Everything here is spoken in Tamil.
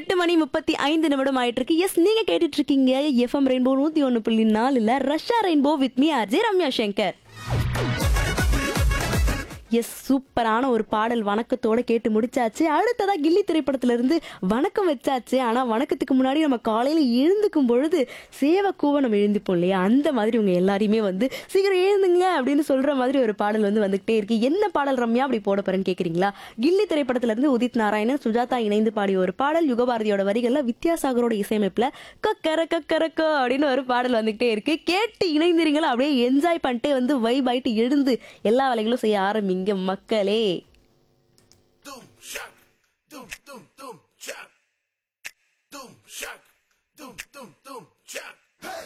எட்டு மணி முப்பத்தி ஐந்து நிமிடம் ஆயிட்டு இருக்கு எஸ் நீங்க கேட்டுட்டு இருக்கீங்க எஃப்எம் ரெயின்போ நூத்தி ஒன்னு புள்ளி நாலுல Russia rainbow with me Ajay Ramya Shankar yes சூப்பரான ஒரு பாடல் வணக்கத்தோட கேட்டு முடிச்சாச்சு அடுத்ததா கில்லி திரைப்படத்துல இருந்து வணக்கம் வச்சாச்சு ஆனா வணக்கத்துக்கு முன்னாடி நம்ம காலையில எழுந்துக்கும் பொழுது சேவக்கூவ நம்ம எழுந்திப்போம் இல்லையா அந்த மாதிரி உங்க எல்லாரையுமே வந்து சீக்கிரம் எழுந்துங்க அப்படின்னு சொல்ற மாதிரி ஒரு பாடல் வந்து வந்துகிட்டே இருக்கு என்ன பாடல் ரம்யா அப்படி போட போறேன்னு கேக்குறீங்களா கில்லி திரைப்படத்துல இருந்து உதித் நாராயணன் சுஜாதா இணைந்து பாடிய ஒரு பாடல் யுகபாரதியோட வரிகள்ல வித்யாசாகரோட இசையமைப்புல கக்கர கக்கரக்கோ அப்படின்னு ஒரு பாடல் வந்துகிட்டே இருக்கு கேட்டு இணைந்திருங்களா அப்படியே என்ஜாய் பண்ணிட்டு வந்து வைப் ஆயிட்டு எழுந்து எல்லா வேலைகளும் செய்ய ஆரம்பிங்க மக்களே Doom shock, doom doom doom shock, doom shock, doom doom